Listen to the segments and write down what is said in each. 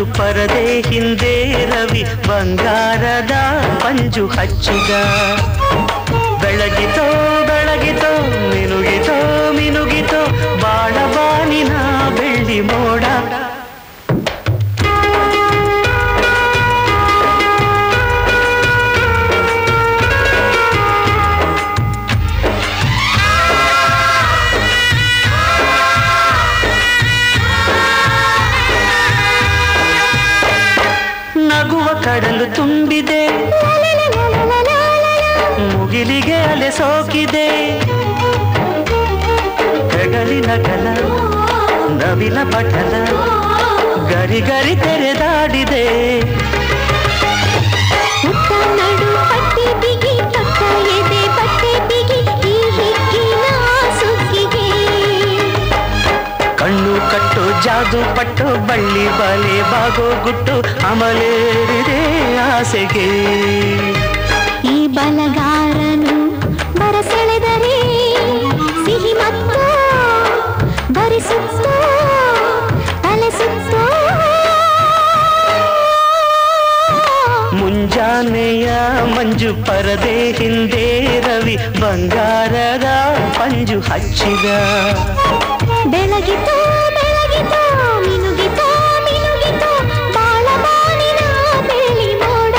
ಮಂಜು ಪರದೆ ಹಿಂದೆ ರವಿ ಬಂಗಾರದ ಪಂಜು ಹಚ್ಚಿದ ಬೆಳಗಿತೋ ಬೆಳಗಿತೋ ಮಿನುಗಿತೋ ಮಿನುಗಿತೋ ಬಾಳ ಬಾನಿನ ಬೆಳ್ಳಿ ಮೋಡ ನಗುವ ಕಡಲು ತುಂಬಿದೆ ಮುಗಿಲಿಗೆ ಅಲೆ ಸೋಕಿದೆ ಹೆಗಲಿನ ಕಲ ನವಿಲ ಪಟಲ ಗರಿ ಗರಿ ತೆರೆದಾಡಿದೆ ಪುಟ್ಟ ನಡು ಪಟ್ಟಿ ಬಿಗಿ ಪಕ್ಕ ಎದೆ ಬಟ್ಟೆ ಬಿಗಿ ಈ ಹಿಗ್ಗಿನ ಸುಗ್ಗಿಗೆ ಕಣ್ಣು ಕಟ್ಟು ಜಾದು ಪಟ್ಟು ಬಳ್ಳಿ ಬಲೆ ಬಾಗೋ ಗುಟ್ಟು ಅಮಲೇರಿದೆ ಆಸೆಗೆ ಈ ಬಲಗಾರನು ಬರಸೆಳೆದರೆ ಸಿಹಿ ಮತ್ತು ಭರಿಸುತ್ತೋ ತಲೆ ಸುತ್ತೋ ಮುಂಜಾನೆಯ ಮಂಜು ಪರದೆ ಹಿಂದೆ ರವಿ ಬಂಗಾರದ ಪಂಜು ಹಚ್ಚಿದ ಬೆಳಗಿತೋ ಬೆಳಗಿತೋ ಮಿನುಗಿತೋ ಮಿನುಗಿತೋ ಬಾಳ ಬಾಳಿನ ಬೆಳಿ ಮೋಡ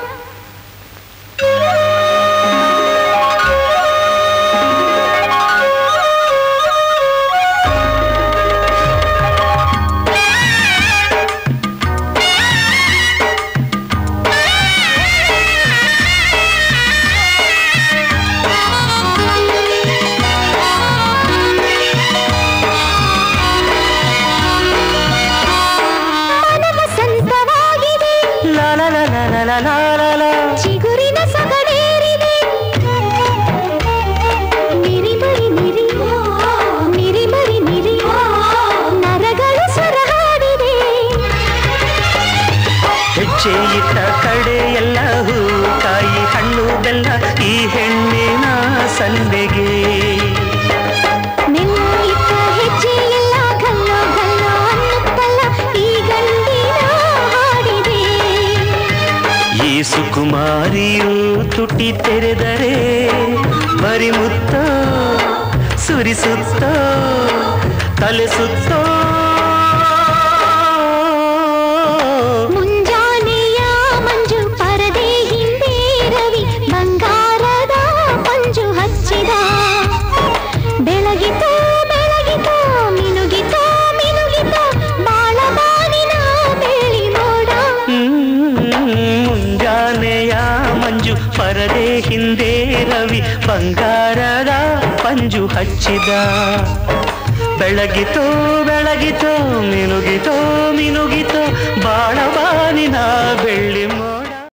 ಮನವ ಸಂತವಾಗಿದೆ ಲಾ ಲಾ ಲಾ ಲಾ ಲಾ ಲಾ ಲಾ ಲಾ ಲಾ. ಚಿಗುರಿನ ಸಗಡೇರಿದೆ ನಿರಿ ಮರಿ ನಿರಿ ನಿರಿ ಮರಿ ನಿರಿ ನರಗಳು ಸ್ವರ ಹಾಡಿದೆ ಹೆಜ್ಜೆ ಇಟ್ಟ ಕಡೆ ಎಲ್ಲ ಹೂ ಕಾಯಿ ಹಣ್ಣು ಬೆಲ್ಲ ಈ ಹೆಣ್ಣಿನ ಸಂದೆಗೆ ಮೆಲ್ಲ ಇಟ್ಟ ಹೆಜ್ಜೆ ಎಲ್ಲ ಗಲ್ಲೋ ಗಲ್ಲೋ ಅನ್ನುತ್ತಲ್ಲ ಈ ಗಂಡಿನ ಹಾಡಿದೆ ಈ ಸುಕುಮಾರಿಯು ತುಟಿ ತೆರೆದರೆ ಬರಿ ಮುತ್ತೋ ಸುರಿಸುತ್ತೋ ತಲೆ ಸುತ್ತೋ ಮುಂಜಾನೆಯ ಮಂಜು ಪರದೆ ಹಿಂದೆ ರವಿ ಬಂಗಾರದ ಪಂಜು ಹಚ್ಚಿದ ಬೆಳಗಿತೋ ಬೆಳಗಿತೋ ಮಿನುಗಿತೋ ಮಿನುಗಿತೋ ಬಾಳ ಬಾನಿನ ಬೆಳಿ ಮೋಡ ಮುಂಜಾನೆಯ ಮಂಜು ಪರದೆ ಹಿಂದೆ ರವಿ ಬಂಗಾರದ ಪಂಜು ಹಚ್ಚಿದ ಬೆಳಗಿತೋ ಬೆಳಗಿತೋ ಮಿನುಗಿತೋ